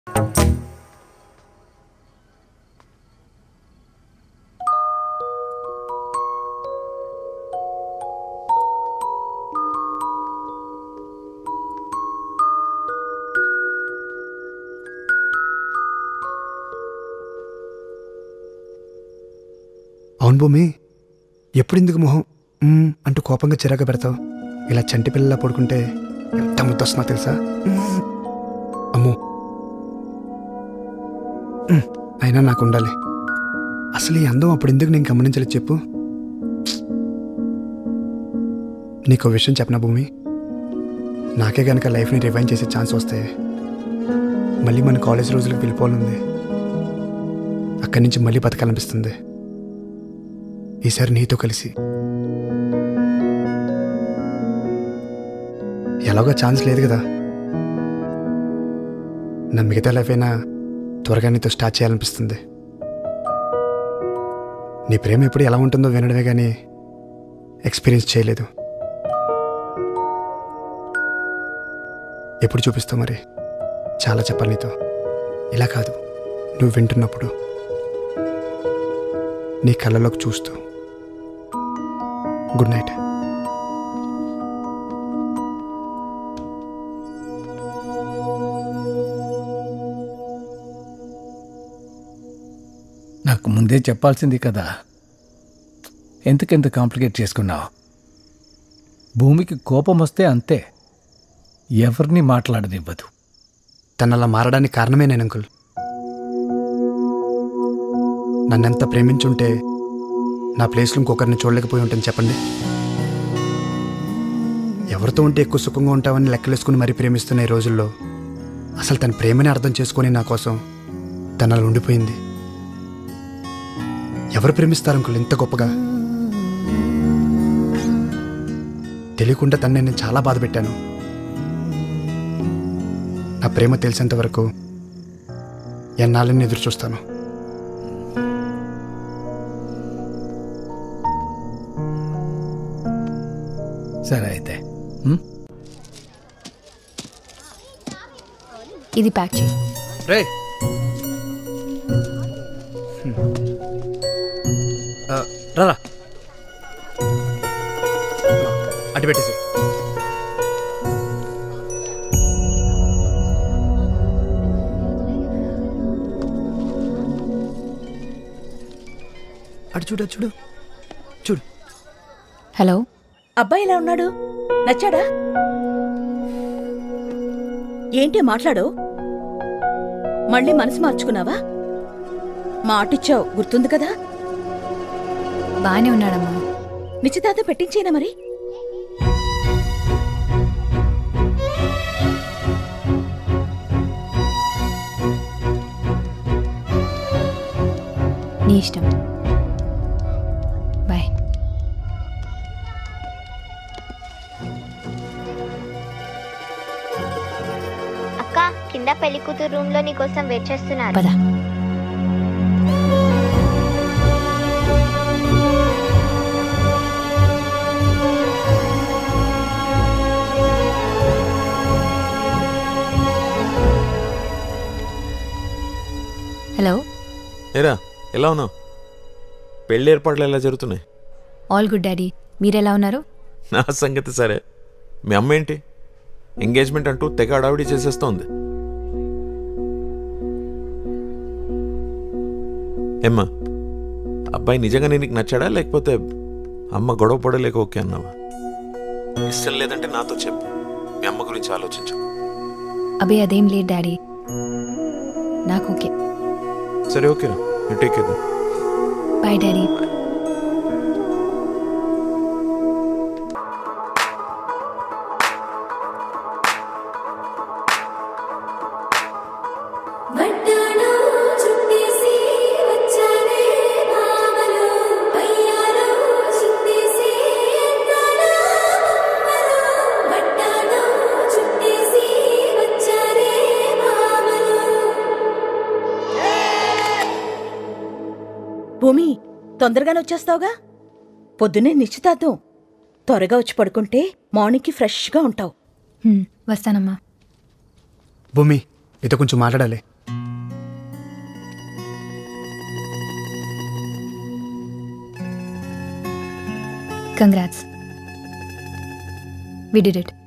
అవును భూమి ఎప్పుడు ఇందుకు మొహం మ్మ్ అంటూ కోపంగా చిరాకు పెడతావు ఇలా చంటి పిల్లలా పడుకుంటే ఎంత ముద్దొస్తున్నా తెలుసా మ్మ్. అమ్మో మ్మ్. అయినా నాకు ఉండాలి అసలు ఈ అందం అప్పుడు ఎందుకు నేను గమనించలేదు చెప్పు నీకు ఓ విషయం చెప్పనా భూమి నాకే గనక లైఫ్ని రివైన్ చేసే ఛాన్స్ వస్తే మళ్ళీ మన కాలేజ్ రోజులకు వెళ్ళిపోవాలంది అక్కడి నుంచి మళ్ళీ బతకాలనిపిస్తుంది ఈసారి నీతో కలిసి ఎలాగో ఛాన్స్ లేదు కదా నా మిగతా లైఫ్ అయినా త్వరగా నీతో స్టార్ట్ చేయాలనిపిస్తుంది నీ ప్రేమ ఎప్పుడు ఎలా ఉంటుందో వినడమే కానీ ఎక్స్పీరియన్స్ చేయలేదు ఎప్పుడు చూపిస్తావు మరి చాలా చెప్పాలి నీతో ఇలా కాదు నువ్వు వింటున్నప్పుడు నీ కళ్ళలోకి చూస్తూ గుడ్ నైట్ నాకు ముందే చెప్పాల్సింది కదా ఎందుకెంత కాంప్లికేట్ చేసుకున్నావు భూమికి కోపం వస్తే అంతే ఎవరిని మాట్లాడనివ్వదు తను అలా మారడానికి కారణమే నేను అంకుల్ నన్నెంత ప్రేమించుంటే నా ప్లేస్లో ఇంకొకరిని చూడలేకపోయి ఉంటాను చెప్పండి ఎవరితో ఉంటే ఎక్కువ సుఖంగా ఉంటామని లెక్కలేసుకుని మరీ ప్రేమిస్తున్న ఈ రోజుల్లో అసలు తన ప్రేమని అర్థం చేసుకొని నా కోసం తను అలా ఉండిపోయింది ఎవరు ప్రేమిస్తారు అంకుల్ ఇంత గొప్పగా తెలియకుండా తను నేను చాలా బాధ పెట్టాను నా ప్రేమ తెలిసేంత వరకు ఎన్నాళ్ళని ఎదురు చూస్తాను సరే అయితే ఉం? ఇది ప్యాక్ చేయి రే రారా అటు పెట్టేసి అటు చూడు అటు చూడు చూడు హలో అబ్బాయి ఎలా ఉన్నాడు నచ్చాడా ఏంటి మాట్లాడు మళ్ళీ మనసు మార్చుకున్నావా మాటిచ్చావు గుర్తుంది కదా బాగానే ఉన్నాడమ్మా నిశ్చితార్థం పెట్టించేనా మరి నీ ఇష్టం బాయ్ అక్క కింద పెళ్లి కూతురు రూమ్ లో నీకోసం వెయిట్ చేస్తున్నారు పద హలో ఏరా ఎలా ఉన్నావు పెళ్లి ఏర్పాట్లు ఎలా జరుగుతున్నాయి ఆల్ గుడ్ డాడీ మీరెలా ఉన్నారు నా సంగతి సరే మీ అమ్మ ఏంటి ఎంగేజ్మెంట్ అంటూ తెగ అడావిడి చేసేస్తోంది ఏమ్మా అబ్బాయి నిజంగానే నీకు నచ్చాడా లేకపోతే అమ్మ గొడవ పడలేక ఓకే అన్నావా ఇష్టం లేదంటే నాతో చెప్పు మీ అమ్మ గురించి ఆలోచించు అబే అదేం లేదు డాడీ నాకు ఓకే సరే ఓకేరా you take care bye daddy Bhoomi తొందరగానే వచ్చేస్తావుగా పొద్దున్నే నిశ్చితార్థం త్వరగా వచ్చి పడుకుంటే మార్నింగ్కి ఫ్రెష్గా ఉంటావు హ్మ్, వస్తానమ్మా భూమి మీతో కొంచెం మాట్లాడాలి కంగ్రాట్స్ వి డిడ్ ఇట్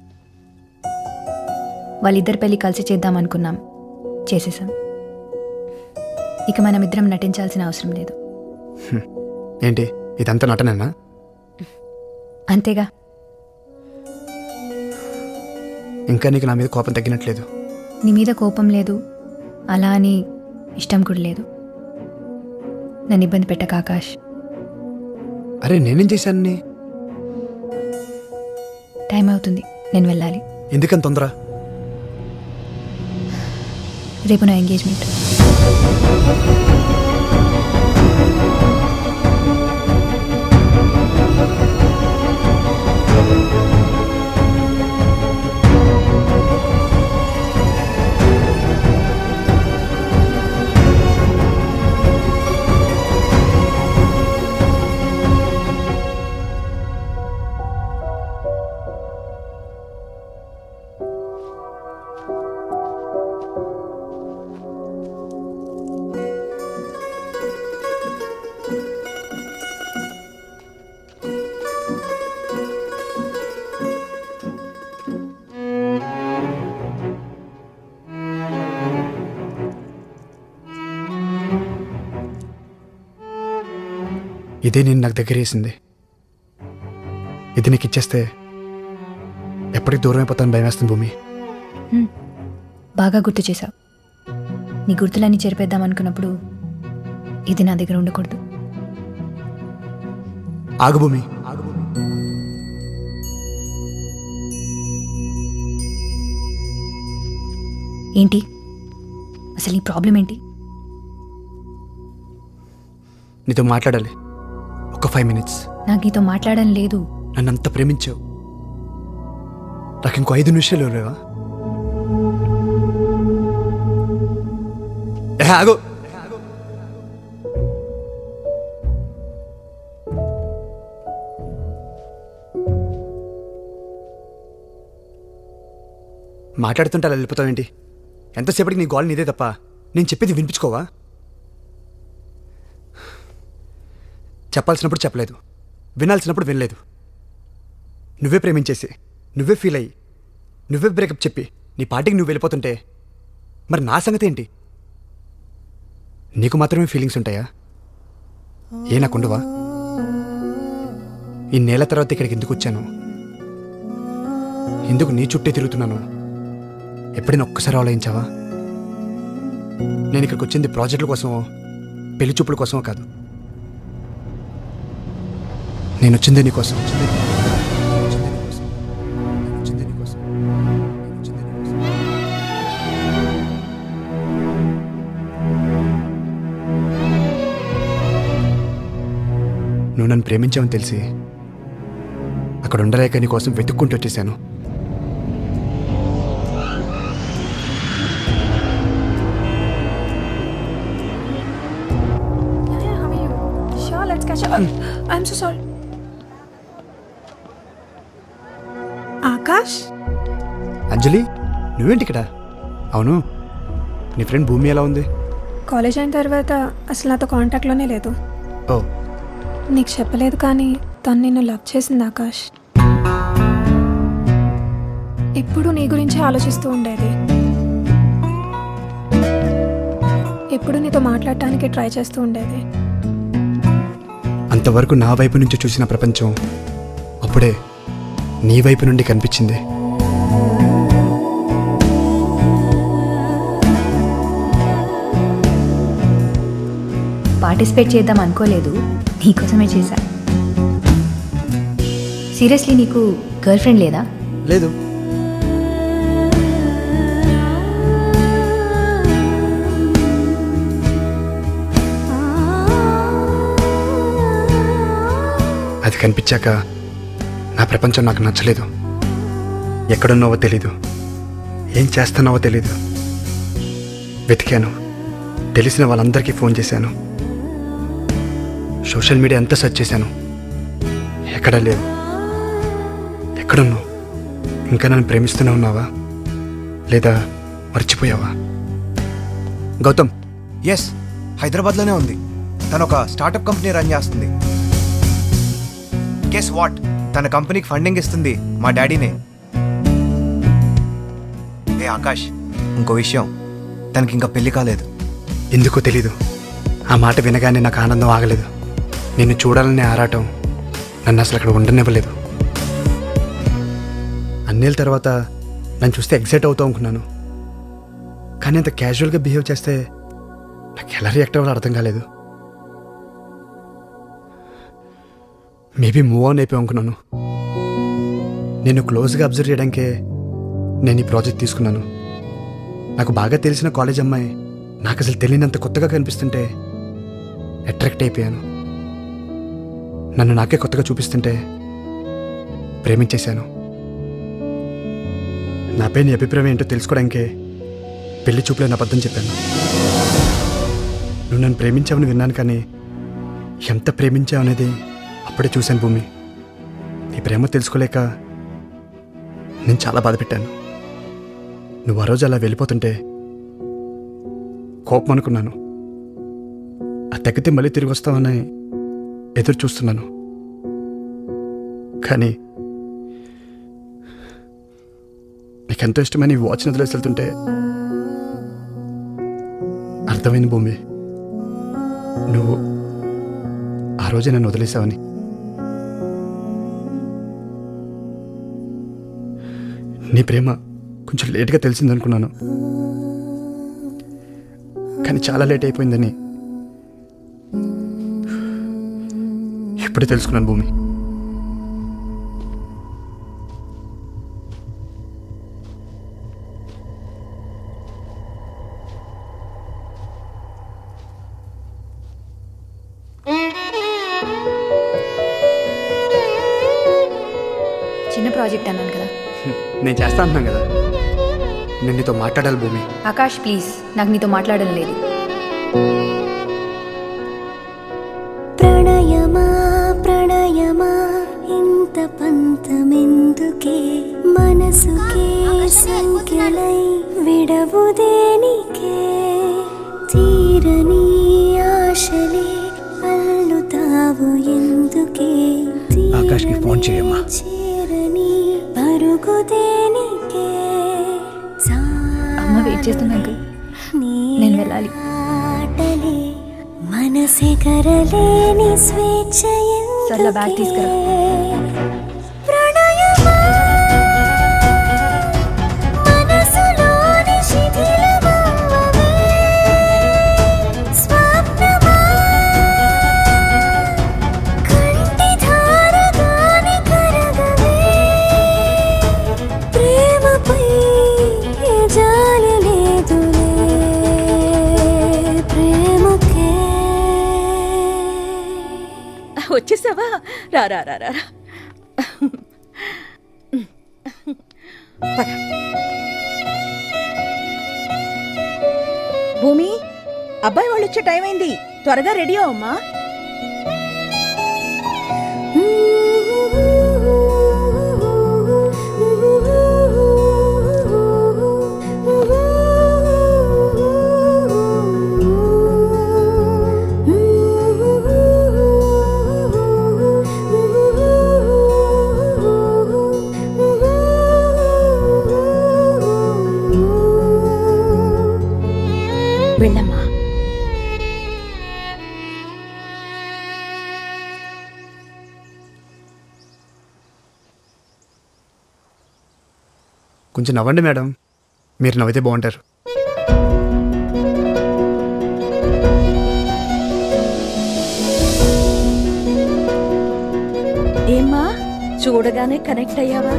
వాళ్ళిద్దరి పెళ్లి కలిసి చేద్దాం అనుకున్నాం చేసేసాం ఇక మనం ఇద్దరం నటించాల్సిన అవసరం లేదు ఏంటి ఇదంతా నటనేనా అంతేగా ఇంకా నీకు నా మీద కోపం తగ్గినట్లేదు నీ మీద కోపం లేదు అలా అని ఇష్టం కూడా లేదు నన్ను ఇబ్బంది పెట్టక ఆకాష్ అరే నేనేం చేశాను నీ టైం అవుతుంది నేను వెళ్ళాలి ఎందుకని తొందర రేపు నా ఎంగేజ్మెంట్ ఇదే నేను నాకు దగ్గర వేసింది ఇది నీకు ఇచ్చేస్తే ఎప్పటికి దూరం అయిపోతాను భయం వేస్తుంది భూమి బాగా గుర్తు చేశావు నీ గుర్తులన్నీ చెరిపేద్దాం అనుకున్నప్పుడు ఇది నా దగ్గర ఉండకూడదు ఆగు భూమి ఏంటి అసలు నీ ప్రాబ్లం ఏంటి నీతో మాట్లాడాలి ఒక ఫైవ్ మినిట్స్ నాకు నీతో మాట్లాడడం లేదు నన్ను అంత ప్రేమించావు నాకు ఇంకో ఐదు నిమిషాలు లేవా ఏ, ఆగు మాట్లాడుతుంటే అలా వెళ్ళిపోతావేంటి ఎంతసేపటికి నీ గోల్ నీదే తప్ప నేను చెప్పేది వినిపించుకోవా చెప్పాల్సినప్పుడు చెప్పలేదు వినాల్సినప్పుడు వినలేదు నువ్వే ప్రేమించేసి నువ్వే ఫీల్ అయ్యి నువ్వే బ్రేకప్ చెప్పి నీ పార్టీకి నువ్వు వెళ్ళిపోతుంటే మరి నా సంగతి ఏంటి నీకు మాత్రమే ఫీలింగ్స్ ఉంటాయా ఏ నాకుండవా ఈ నేల తర్వాత ఇక్కడికి ఎందుకు వచ్చాను ఎందుకు నీ చుట్టే తిరుగుతున్నాను ఎప్పుడైనా ఒక్కసారి ఆలోచించావా నేను ఇక్కడికి వచ్చింది ప్రాజెక్టుల కోసమో పెళ్లి చూపుల కోసమో కాదు నేను వచ్చిందే నీకోసం వచ్చిందే నీకోసం. నేను వచ్చిందే నీకోసం. నేను వచ్చిందే నీకోసం. నువ్వు నన్ను ప్రేమించావని తెలిసి అక్కడ ఉండలేక నీ కోసం వెతుక్కుంటూ వచ్చేసాను Yeah, how are you? Sure, let's catch up. I'm so sorry. Akash అంజలి నువ్వేంటి ఇక్కడ అవును నీ ఫ్రెండ్ భూమి ఎలా ఉంది కాలేజ్ అయిన తర్వాత అసలు నాతో కాంటాక్ట్లోనే లేదు ఓ నీకు చెప్పలేదు కానీ తను నిన్ను లవ్ చేసింది ఆకాష్ ఎప్పుడు నీ గురించి ఆలోచిస్తూ ఉండేది ఎప్పుడు నీతో మాట్లాడటానికి ట్రై చేస్తూ ఉండేది అంతవరకు నా వైపు నుంచి చూసిన ప్రపంచం అప్పుడే నీ వైపు నుండి కనిపించింది పార్టిసిపేట్ చేద్దాం అనుకోలేదు నీకోసమే చేశా సీరియస్లీ నీకు గర్ల్ ఫ్రెండ్ లేదా లేదు అది కనిపించాక నా ప్రపంచం నాకు నచ్చలేదు ఎక్కడున్నావో తెలీదు ఏం చేస్తున్నావో తెలీదు వెతికాను తెలిసిన వాళ్ళందరికీ ఫోన్ చేశాను సోషల్ మీడియా అంతా సెర్చ్ చేశాను ఎక్కడా లేవు ఎక్కడున్నావు ఇంకా నన్ను ప్రేమిస్తూనే ఉన్నావా లేదా మర్చిపోయావా గౌతమ్ ఎస్ హైదరాబాద్లోనే ఉంది తను ఒక స్టార్టప్ కంపెనీ రన్ చేస్తుంది గెస్ వాట్ తన కంపెనీకి ఫండింగ్ ఇస్తుంది మా డాడీనే ఏ ఆకాష్ ఇంకో విషయం తనకి ఇంకా పెళ్లి కాలేదు ఎందుకో తెలీదు ఆ మాట వినగానే నాకు ఆనందం ఆగలేదు నిన్ను చూడాలనే ఆరాటం నన్ను అసలు అక్కడ ఉండనివ్వలేదు అన్నేళ్ళ తర్వాత నన్ను చూస్తే ఎగ్జైట్ అవుతాం అనుకున్నాను కానీ అంత క్యాజువల్గా బిహేవ్ చేస్తే నాకు ఎలా రియాక్ట్ అవ్వాలో అర్థం కాలేదు మేబీ మూవ్ ఆన్ అయిపోయి అనుకున్నాను నేను క్లోజ్గా అబ్జర్వ్ చేయడానికే నేను ఈ ప్రాజెక్ట్ తీసుకున్నాను నాకు బాగా తెలిసిన కాలేజ్ అమ్మాయి నాకు అసలు తెలియనంత కొత్తగా కనిపిస్తుంటే అట్రాక్ట్ అయిపోయాను నన్ను నాకే కొత్తగా చూపిస్తుంటే ప్రేమించేశాను నాపై నీ అభిప్రాయం ఏంటో తెలుసుకోవడానికే పెళ్లి చూపులేని అబద్ధం చెప్పాను నువ్వు నన్ను ప్రేమించావని విన్నాను కానీ ఎంత ప్రేమించావు అనేది అప్పుడే చూశాను భూమి నీ ప్రేమ తెలుసుకోలేక నేను చాలా బాధ పెట్టాను నువ్వు ఆ రోజు అలా వెళ్ళిపోతుంటే కోపం అనుకున్నాను ఆ తగ్గితే మళ్ళీ తిరిగి వస్తావని ఎదురు చూస్తున్నాను కానీ నీకెంతో ఇష్టమైన ఈ వాచ్ని వదిలేసి వెళ్తుంటే అర్థమైంది భూమి నువ్వు ఆ రోజే నన్ను వదిలేసావని నీ ప్రేమ కొంచెం లేట్గా తెలిసిందనుకున్నాను కానీ చాలా లేట్ అయిపోయిందని ఇప్పుడే తెలుసుకున్నాను భూమి చిన్న ప్రాజెక్ట్ అన్నాను కదా నేను చేస్తా అంటున్నాను కదా నేను నీతో మాట్లాడాలి భూమి ఆకాష్ ప్లీజ్ నాకు నీతో మాట్లాడడం లేదు ప్రణయమా ప్రణయమా ఇంత పంతమెందుకే మనసుకే సంఖ్యలై విడవు దేనికే తీరని ఆశలే అల్లుతావు ఎందుకే ఆకాష్కి ఫోన్ చేయమ్మా. చేరని పరుగు దేనికే అమ్మ వెయిట్ చేస్తుంది అంకుల్ నేను వెళ్ళాలి ఆటలే మనసే కరలేని స్వేచ్ఛ సర్లే, బ్యాగ్ తీసుకురా. ప్రణయమా మనసులోని శిథిలమవ్వవే స్వప్నమా కంటి ధారగాని కరగవే ప్రేమపై ఏ జాలి లేదులే ప్రేమకే వచ్చేసావా రా రా రా రా రా. పద. భూమి అబ్బాయి వాళ్ళు వచ్చే టైం అయింది త్వరగా రెడీ అవమ్మా వెళ్ళమ్మా కొంచెం నవ్వండి మేడం మీరు నవ్వితే బాగుంటారు ఏమ్మా చూడగానే కనెక్ట్ అయ్యావా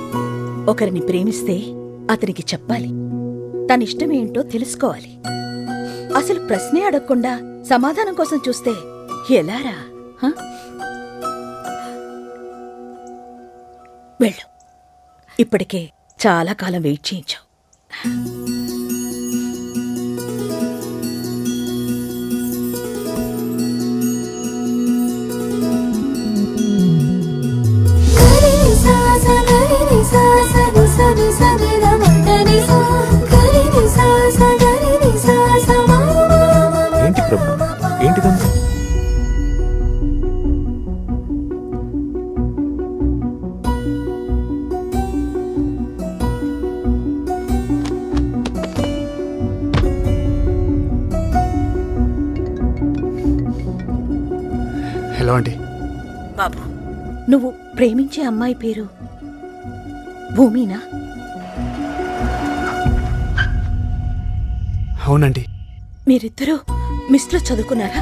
ఒకరిని ప్రేమిస్తే అతనికి చెప్పాలి తన ఇష్టమేంటో తెలుసుకోవాలి అసలు ప్రశ్నే అడగకుండా సమాధానం కోసం చూస్తే ఎలారా హ? వెళ్ళు ఇప్పటికే చాలా కాలం వెయిట్ చేయించావు గరి సా సా గరి సా సా ని సా ని సా ని ద మ ద ని సా గరి ని సా సా గరి ని సా సా మా మా మా మా ఏంటి ప్రభు ఏంటిదంతా హలో ఆంటీ బాబు నువ్వు ప్రేమించే అమ్మాయి పేరు భూమినా అవునండి మీరిద్దరూ మిస్లో చదువుకున్నారా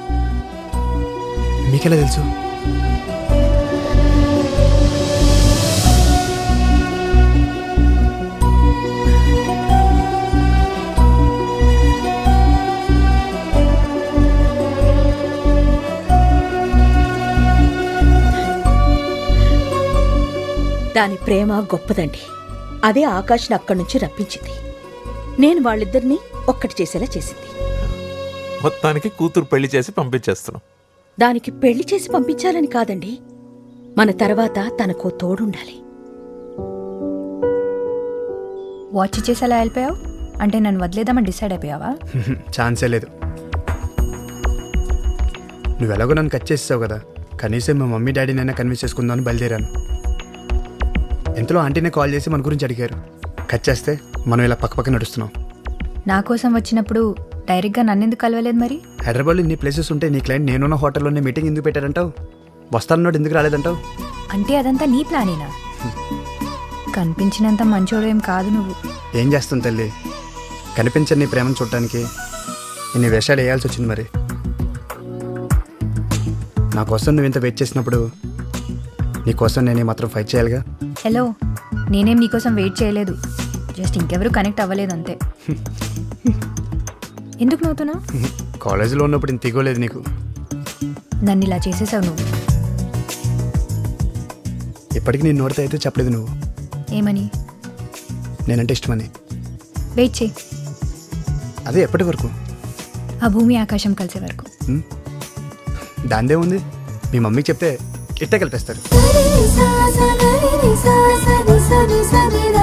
మీకెలా తెలుసు దాని ప్రేమ గొప్పదండి అదే ఆకాష్ని అక్కడి నుంచి రప్పించింది నేను వాళ్ళిద్దరినీ ఒక్కటి చేసేలా చేసింది మొత్తానికి కూతురు పెళ్లి చేసి పంపించేస్తున్నాం దానికి పెళ్లి చేసి పంపించాలని కాదండి మన తర్వాత తనకో తోడుండాలి వాచ్ చేసి అలా వెళ్ళిపోయావు అంటే నన్ను వదిలేదామని డిసైడ్ అయిపోయావా ఛాన్సే లేదు నువ్వు ఎలాగో నన్ను కట్ చేసావు కదా కనీసం మా మమ్మీ డాడీనైనా కన్విన్స్ చేసుకుందామని బయలుదేరాను ఎంతలో ఆంటీనే కాల్ చేసి మన గురించి అడిగారు కట్ చేస్తే మనం ఇలా పక్క పక్క నడుస్తున్నాం నా కోసం వచ్చినప్పుడు డైరెక్ట్గా నన్నెందుకు కలవలేదు మరి హైదరాబాద్లో ఇన్ని ప్లేసెస్ ఉంటే నీ క్లయింట్ నేనున్న హోటల్లోనే మీటింగ్ ఎందుకు పెట్టారంటావు వస్తానన్నాడు ఎందుకు రాలేదంటావు అంటే అదంతా నీ ప్లానేనా కనిపించినంత మంచోడు ఏం కాదు నువ్వు ఏం చేస్తాం తల్లి కనిపించని నీ ప్రేమను చూడటానికి ఇన్ని వేషాలు వేయాల్సి వచ్చింది మరి నా కోసం నువ్వు ఇంత వెయిట్ చేసినప్పుడు నీ కోసం నేను ఈ మాత్రం ఫైట్ చేయాలిగా హలో నేనేం నీకోసం వెయిట్ చేయలేదు జస్ట్ ఇంకెవరు కనెక్ట్ అవ్వలేదు అంతే ఎందుకు నవ్వుతున్నావు కాలేజీలో ఉన్నప్పుడు ఇంత దిగోలేదు నీకు నన్ను ఇలా చేసేసావు నువ్వు ఇప్పటికీ నేను నోటితో అయితే చెప్పలేదు నువ్వు ఏమని నేనంటే ఇష్టమని వెయిట్ చేయి అదే ఎప్పటి వరకు ఆ భూమి ఆకాశం కలిసే వరకు హ్మ్? దాందే ఉంది మీ మమ్మీకి చెప్తే ఇట్టే కలిపేస్తారు గరి సా సా